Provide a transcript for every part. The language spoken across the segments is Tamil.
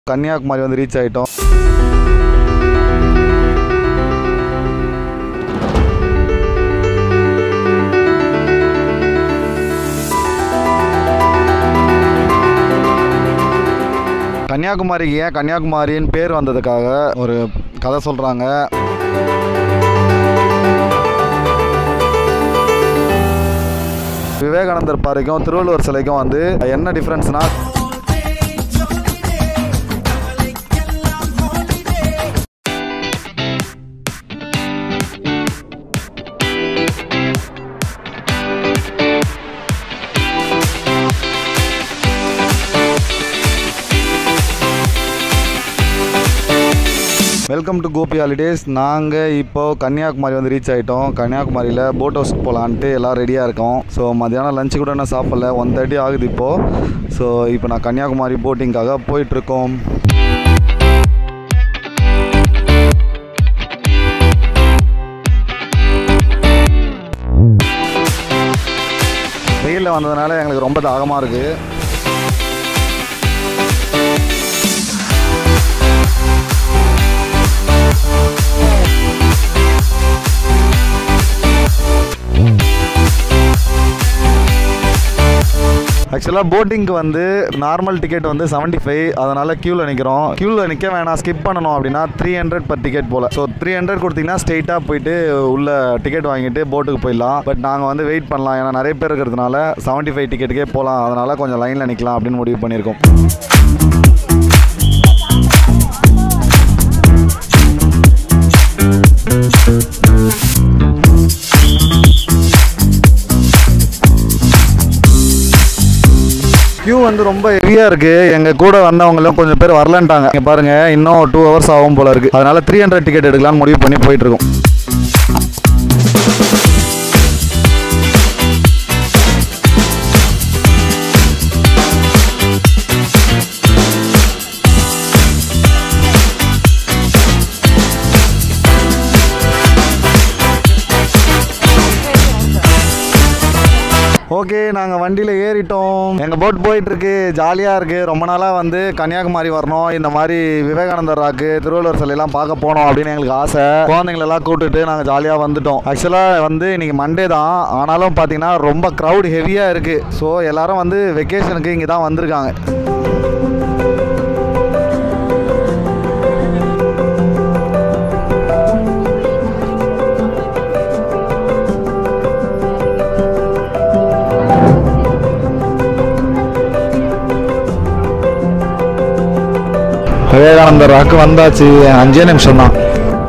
கன்னியாகுமரி வந்து ரீச் ஆகிட்டோம் கன்னியாகுமரிக்கு ஏன் கன்னியாகுமரின்னு பேர் வந்ததுக்காக ஒரு கதை சொல்கிறாங்க விவேகானந்தர் பாறைக்கும் திருவள்ளுவர் சிலைக்கும் வந்து என்ன டிஃப்ரென்ஸ்னா வெல்கம் டு கோபி ஹாலிடேஸ் நாங்கள் இப்போது கன்னியாகுமரி வந்து ரீச் ஆகிட்டோம் கன்னியாகுமரியில் போட் ஹவுஸ் போகலான்ட்டு எல்லாம் ரெடியாக இருக்கோம் ஸோ மத்தியானம் லஞ்சு கூட நான் சாப்பிடல ஒன் தேர்ட்டி ஆகுது இப்போது ஸோ இப்போ நான் கன்னியாகுமரி போட்டிங்காக போயிட்டுருக்கோம் வெயிலில் வந்ததுனால எங்களுக்கு ரொம்ப தாகமாக இருக்குது ஆக்சுவலாக போட்டிங்க்கு வந்து நார்மல் டிக்கெட் வந்து செவன்ட்டி ஃபைவ் அதனால் க்யூவில் நிற்கிறோம் க்யூவில் நிற்க வேணாம் ஸ்கிப் பண்ணணும் அப்படின்னா த்ரீ ஹண்ட்ரட் பர் டிக்கெட் போல் ஸோ த்ரீ ஹண்ட்ரட் கொடுத்தீங்கன்னா ஸ்ட்ரெயிட்டாக போயிட்டு உள்ள டிக்கெட் வாங்கிட்டு போட்டுக்கு போயிடலாம் பட் நாங்கள் வந்து வெயிட் பண்ணலாம் ஏன்னா நிறைய பேர் இருக்கிறதுனால செவன்ட்டி ஃபைவ் டிக்கெட்டுக்கே போகலாம் அதனால் கொஞ்சம் லைனில் நிற்கலாம் அப்படின்னு முடிவு பண்ணியிருக்கோம் க்யூ வந்து ரொம்ப ஹெவியாக இருக்குது எங்கள் கூட வந்தவங்களும் கொஞ்சம் பேர் வரலன்ட்டாங்க இங்கே பாருங்கள் இன்னும் டூ ஹவர்ஸ் ஆகும் போல இருக்குது அதனால் த்ரீ ஹண்ட்ரட் டிக்கெட் எடுக்கலாம்னு முடிவு பண்ணி போயிட்டுருக்கோம் ஓகே நாங்கள் வண்டியில் ஏறிட்டோம் எங்கள் போட் போயிட்டுருக்கு ஜாலியாக இருக்குது ரொம்ப நாளாக வந்து கன்னியாகுமரி வரணும் இந்த மாதிரி விவேகானந்தர் ராக்கு திருவள்ளுவர் சிலையெல்லாம் பார்க்க போனோம் அப்படின்னு எங்களுக்கு ஆசை குழந்தைங்களெல்லாம் கூப்பிட்டுட்டு நாங்கள் ஜாலியாக வந்துட்டோம் ஆக்சுவலாக வந்து இன்றைக்கி மண்டே தான் ஆனாலும் பார்த்தீங்கன்னா ரொம்ப க்ரௌட் ஹெவியாக இருக்குது ஸோ எல்லாரும் வந்து வெக்கேஷனுக்கு இங்கே தான் வந்திருக்காங்க விவேகானந்தர் ராக்கு வந்தாச்சு அஞ்சே நிமிஷம் தான்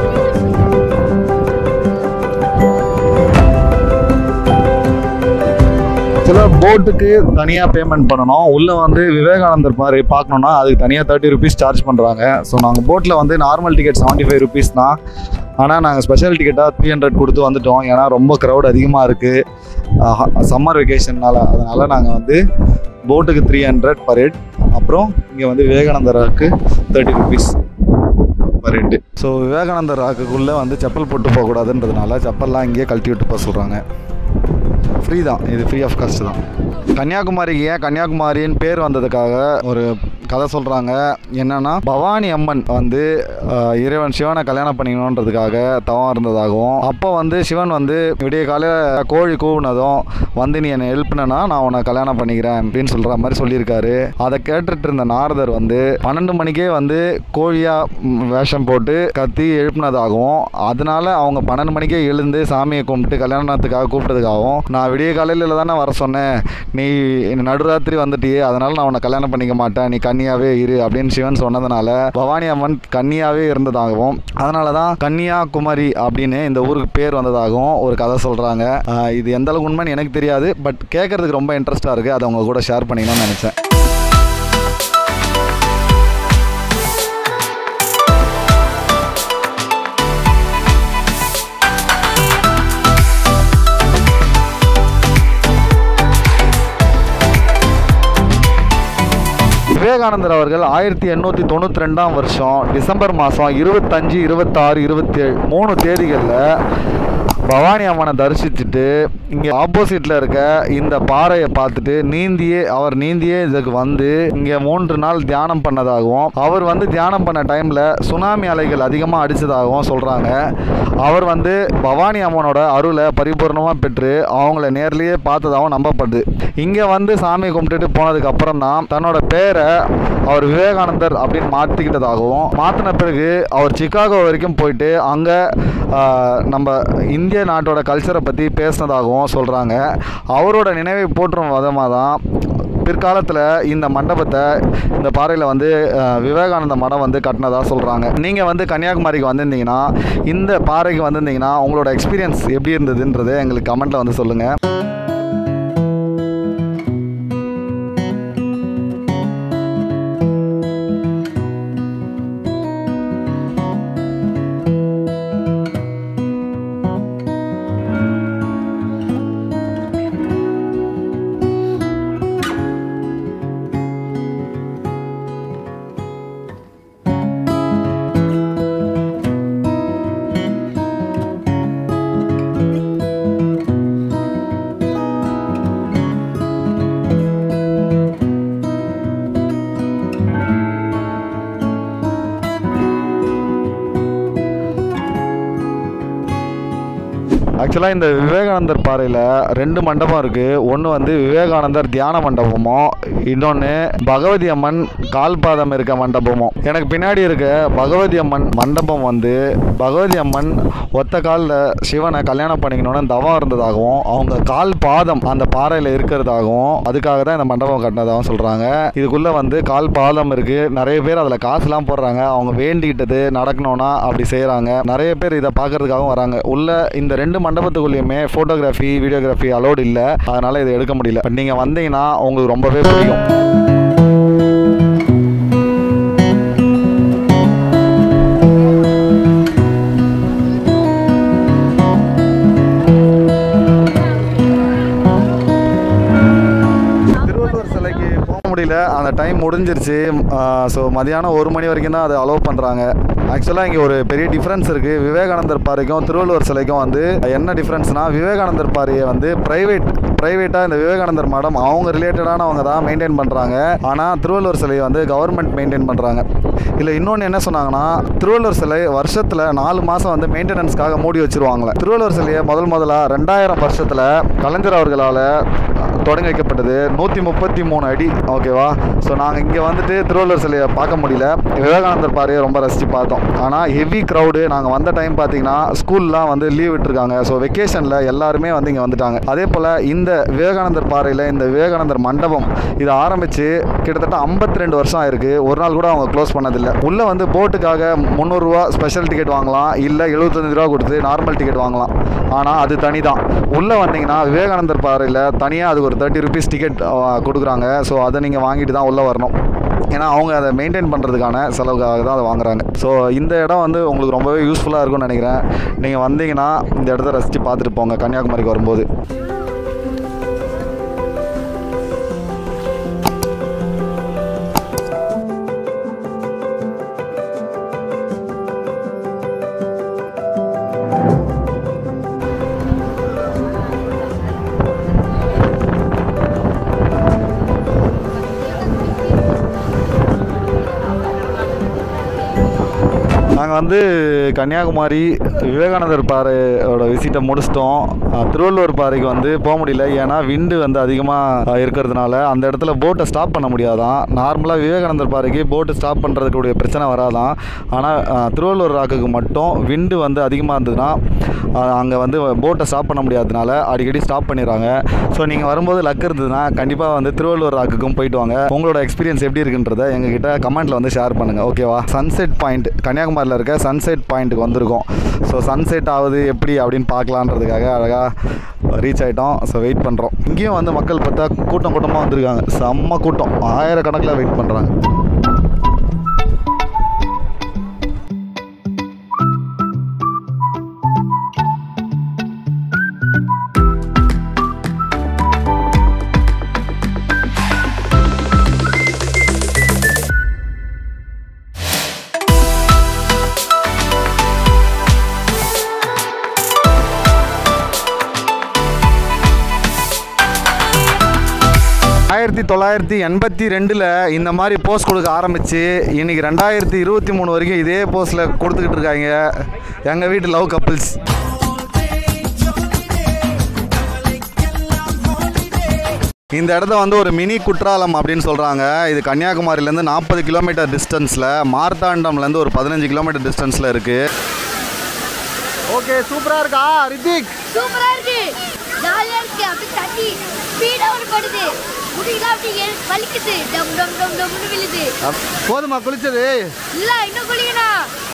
சில போட்டுக்கு தனியாக பேமெண்ட் பண்ணணும் உள்ளே வந்து விவேகானந்தர் மாதிரி பார்க்கணுன்னா அதுக்கு தனியாக தேர்ட்டி ருபீஸ் சார்ஜ் பண்ணுறாங்க ஸோ நாங்கள் போட்டில் வந்து normal ticket seventy five rupees தான் ஆனால் நாங்கள் ஸ்பெஷல் டிக்கெட்டாக த்ரீ ஹண்ட்ரட் கொடுத்து வந்துட்டோம் ஏன்னா ரொம்ப க்ரௌட் அதிகமாக இருக்குது சம்மர் வெக்கேஷனால் அதனால் நாங்கள் வந்து போட்டுக்கு த்ரீ ஹண்ட்ரட் பர் ஹெட் அப்புறம் இங்கே வந்து Vivekanandar rock thirty rupees per head so Vivekanandar ராக்குக்குள்ளே வந்து செப்பல் போட்டு போகக்கூடாதுன்றதுனால செப்பல்லாம் இங்கேயே கழட்டி விட்டு போக சொல்கிறாங்க ஃப்ரீ தான் இது ஃப்ரீ ஆஃப் காஸ்ட் தான் கன்னியாகுமரிக்கு ஏன் கன்னியாகுமரின்னு பேர் வந்ததுக்காக ஒரு கதை சொல்கிறாங்க என்னன்னா பவானி அம்மன் வந்து ஆஹ், இறைவன் சிவனை கல்யாணம் பண்ணிக்கணுன்றதுக்காக தவம் இருந்ததாகவும் அப்போ வந்து சிவன் வந்து விடிய காலையில் கோழி கூவுனதும் வந்து நீ என்னை ஹெல்ப் பண்ணனா நான் உன்னை கல்யாணம் பண்ணிக்கிறேன் அப்படின்னு சொல்கிற மாதிரி சொல்லியிருக்காரு அதை கேட்டுட்டு இருந்த நாரதர் வந்து பன்னெண்டு மணிக்கே வந்து கோழியாக வேஷம் போட்டு கத்தி எழுப்பினதாகவும் அதனால அவங்க பன்னெண்டு மணிக்கே எழுந்து சாமியை கும்பிட்டு கல்யாணத்துக்காக கூப்பிட்டதுக்காகவும் நான் விடிய காலையில் தானே வர சொன்னேன் நீ நடுராத்திரி வந்துட்டியே அதனால நான் உன்னை கல்யாணம் பண்ணிக்க மாட்டேன் நீ கன்னியாவே இரு அப்படின்னு சிவன் சொன்னதுனால பவானி அம்மன் கன்னியாவே இருந்ததாகவும் அதனால தான் கன்னியாகுமரி அப்படின்னு இந்த ஊருக்கு பேர் வந்ததாகவும் ஒரு கதை சொல்கிறாங்க இது எந்த அளவுக்கு உண்மைன்னு எனக்கு தெரியாது பட் கேட்கறதுக்கு ரொம்ப இன்ட்ரெஸ்ட்டாக இருக்குது அதை உங்க கூட ஷேர் பண்ணிக்கணும்னு நினச்சேன் விவேகானந்தர் அவர்கள் ஆயிரத்தி எண்ணூற்றி தொண்ணூற்றி ரெண்டாம் வருஷம் டிசம்பர் மாதம் இருபத்தஞ்சு இருபத்தாறு இருபத்தேழு மூணு தேதிகளில் பவானி அம்மனை தரிசிச்சுட்டு இங்கே ஆப்போசிட்டில் இருக்க இந்த பாறையை பார்த்துட்டு நீந்தியே அவர் நீந்தியே இதுக்கு வந்து இங்கே மூன்று நாள் தியானம் பண்ணதாகவும் அவர் வந்து தியானம் பண்ண டைமில் சுனாமி அலைகள் அதிகமாக அடித்ததாகவும் சொல்கிறாங்க அவர் வந்து பவானி அம்மனோட அருளை பரிபூர்ணமாக பெற்று அவங்கள நேர்லேயே பார்த்ததாகவும் நம்பப்படுது இங்கே வந்து சாமி கும்பிட்டுட்டு போனதுக்கு அப்புறம் தான் தன்னோட பேரை அவர் விவேகானந்தர் அப்படின்னு மாற்றிக்கிட்டதாகவும் மாற்றின பிறகு அவர் சிகாகோ வரைக்கும் போயிட்டு அங்கே நம்ம இந்திய நாட்டோட கல்ச்சரை பற்றி பேசினதாகவும் சொல்கிறாங்க அவரோட நினைவை போற்றும் விதமாக தான் பிற்காலத்தில் இந்த மண்டபத்தை இந்த பாறையில் வந்து அஹ், விவேகானந்த மடம் வந்து கட்டினதாக சொல்கிறாங்க நீங்கள் வந்து கன்னியாகுமரிக்கு வந்திருந்தீங்கன்னா இந்த பாறைக்கு வந்திருந்தீங்கன்னா உங்களோட எக்ஸ்பீரியன்ஸ் எப்படி இருந்ததுன்றதை எங்களுக்கு கமெண்ட்டில் வந்து சொல்லுங்கள் ஆக்சுவலாக இந்த விவேகானந்தர் பாறையில் ரெண்டு மண்டபம் இருக்குது ஒன்று வந்து விவேகானந்தர் தியான மண்டபமும் இன்னொன்று பகவதி அம்மன் கால்பாதம் இருக்க மண்டபமும் எனக்கு பின்னாடி இருக்க பகவதி அம்மன் மண்டபம் வந்து பகவதி அம்மன் ஒத்த காலில் சிவனை கல்யாணம் பண்ணிக்கணும்னு தவம் இருந்ததாகவும் அவங்க கால் பாதம் அந்த பாறையில் இருக்கிறதாகவும் அதுக்காக தான் இந்த மண்டபம் கட்டினதாகவும் சொல்கிறாங்க இதுக்குள்ளே வந்து கால் பாதம் இருக்குது நிறைய பேர் அதில் காசுலாம் போடுறாங்க அவங்க வேண்டிக்கிட்டது நடக்கணும்னா அப்படி செய்கிறாங்க நிறைய பேர் இதை பார்க்கறதுக்காகவும் வராங்க உள்ள இந்த ரெண்டு மண்டபத்துக்குள்ளேயுமே ஃபோட்டோகிராஃபி வீடியோகிராஃபி அலோடு இல்லை அதனால் இதை எடுக்க முடியல பட் நீங்கள் வந்தீங்கன்னா உங்களுக்கு ரொம்பவே பிடிக்கும் திருவள்ளுவர் சிலைக்கு போக முடியல அந்த டைம் முடிஞ்சிருச்சு ஸோ மதியானம் ஒரு மணி வரைக்கும் தான் அதை அலோவ் பண்ணுறாங்க ஆக்சுவலாக இங்கே ஒரு பெரிய டிஃப்ரென்ஸ் இருக்குது விவேகானந்தர் பாறைக்கும் திருவள்ளுவர் சிலைக்கும் வந்து என்ன டிஃப்ரென்ஸ்னால் விவேகானந்தர் பாறையை வந்து ப்ரைவேட் ப்ரைவேட்டாக இந்த விவேகானந்தர் மடம் அவங்க ரிலேட்டடானவங்க தான் மெயின்டைன் பண்ணுறாங்க ஆனால் திருவள்ளுவர் சிலையை வந்து கவர்மெண்ட் மெயின்டைன் பண்ணுறாங்க இல்லை இன்னொன்று என்ன சொன்னாங்கன்னா திருவள்ளுவர் சிலை வருஷத்தில் நாலு மாதம் வந்து மெயின்டெனன்ஸ்க்காக மூடி வச்சிருவாங்களே திருவள்ளுவர் சிலையை முதல் முதலாக ரெண்டாயிரம் வருஷத்தில் கலைஞர் அவர்களால் தொடங்கி வைக்கப்பட்டது நூற்றி முப்பத்தி மூணு அடி ஓகேவா ஸோ நாங்கள் இங்கே வந்துட்டு திருவள்ளுவர் சிலையை பார்க்க முடியல விவேகானந்தர் பாறையை ரொம்ப ரசித்து பார்த்தோம் ஆனால் ஹெவி க்ரௌடு நாங்கள் வந்த டைம் பார்த்தீங்கன்னா ஸ்கூல்லாம் வந்து லீவ் விட்டுருக்காங்க ஸோ வெக்கேஷனில் எல்லாருமே வந்து இங்கே வந்துட்டாங்க அதே போல் இந்த விவேகானந்தர் பாறையில் இந்த விவேகானந்தர் மண்டபம் இதை ஆரம்பித்து கிட்டத்தட்ட 52 ரெண்டு வருஷம் ஆயிருக்கு ஒரு நாள் கூட அவங்க க்ளோஸ் பண்ணதில்லை உள்ளே வந்து போட்டுக்காக முந்நூறுரூவா ஸ்பெஷல் டிக்கெட் வாங்கலாம் இல்லை எழுபத்தஞ்சு ரூபா கொடுத்து நார்மல் டிக்கெட் வாங்கலாம் ஆனால் அது தனி தான் உள்ளே வந்தீங்கன்னா விவேகானந்தர் பாறையில் தனியாக அதுக்கு ஒரு தேர்ட்டி ருபீஸ் டிக்கெட் கொடுக்குறாங்க ஸோ அதை நீங்கள் வாங்கிட்டு தான் உள்ளே வரணும் ஏன்னா அவங்க அதை மெயின்டைன் பண்ணுறதுக்கான செலவுக்காக தான் அதை வாங்குறாங்க ஸோ இந்த இடம் வந்து உங்களுக்கு ரொம்பவே யூஸ்ஃபுல்லாக இருக்கும்னு நினைக்கிறேன் நீங்கள் வந்தீங்கன்னா இந்த இடத்த ரசித்து பார்த்துட்டு போங்க கன்னியாகுமரிக்கு வரும்போது நாங்கள் வந்து கன்னியாகுமரி விவேகானந்தர் பாறையோட விசிட்டை முடிச்சிட்டோம் அஹ், திருவள்ளுவர் பாறைக்கு வந்து போக முடியல ஏன்னா விண்டு வந்து அதிகமாக இருக்கிறதுனால அந்த இடத்துல போட்டை ஸ்டாப் பண்ண முடியாதான் நார்மலாக விவேகானந்தர் பாறைக்கு போட்டு ஸ்டாப் பண்ணுறதுக்குடைய பிரச்சனை வராதான் ஆனால் அஹ், திருவள்ளுவர் ராக்குக்கு மட்டும் விண்டு வந்து அதிகமாக இருந்ததுன்னா அங்கே வந்து போட்டை ஸ்டாப் பண்ண முடியாததுனால அடிக்கடி ஸ்டாப் பண்ணிடுறாங்க ஸோ நீங்கள் வரும்போது லக் இருந்ததுன்னா கண்டிப்பாக வந்து திருவள்ளுவர் ராக்குக்கும் போயிட்டு வாங்க உங்களோட எக்ஸ்பீரியன்ஸ் எப்படி இருக்குன்றத எங்ககிட்ட கமெண்ட்டில் வந்து ஷேர் பண்ணுங்கள் ஓகேவா சன்செட் பாயிண்ட் கன்னியாகுமரியில் இருக்க சன்செட் பாயிண்ட்டுக்கு வந்திருக்கோம் ஸோ சன்செட் ஆகுது எப்படி அப்படின்னு பார்க்கலான்றதுக்காக அழகாக ரீச் ஆகிட்டோம் ஸோ வெயிட் பண்ணுறோம் இங்கேயும் வந்து மக்கள் பார்த்தா கூட்டம் கூட்டமாக வந்திருக்காங்க செம்ம கூட்டம் ஆயிரக்கணக்கில் வெயிட் பண்ணுறாங்க ஆயிரத்தி தொள்ளாயிரத்தி எண்பத்தி ரெண்டில் இந்த மாதிரி போஸ் கொடுக்க ஆரம்பித்து இன்னைக்கு ரெண்டாயிரத்தி இருபத்தி மூணு வரைக்கும் இதே போஸில் கொடுத்துக்கிட்டு இருக்காங்க எங்கள் வீட்டு லவ் கப்பிள்ஸ் இந்த இடத்த வந்து ஒரு மினி குற்றாலம் அப்படின்னு சொல்கிறாங்க இது கன்னியாகுமரியிலேருந்து நாற்பது கிலோமீட்டர் டிஸ்டன்ஸில் மார்த்தாண்டம்லேருந்து ஒரு பதினஞ்சு கிலோமீட்டர் டிஸ்டன்ஸில் இருக்குது ஓகே சூப்பராக இருக்கா ரித்திக் சூப்பரா இருக்கு ஜாலியா இருக்கு அப்படி தண்ணி ஸ்பீடா ஒரு படுது முடியல அப்படி எ- வலிக்குது டம் டம் டம் டம்னு விழுது போதுமா குளிச்சது இல்ல இன்னும் குளிக்கணும்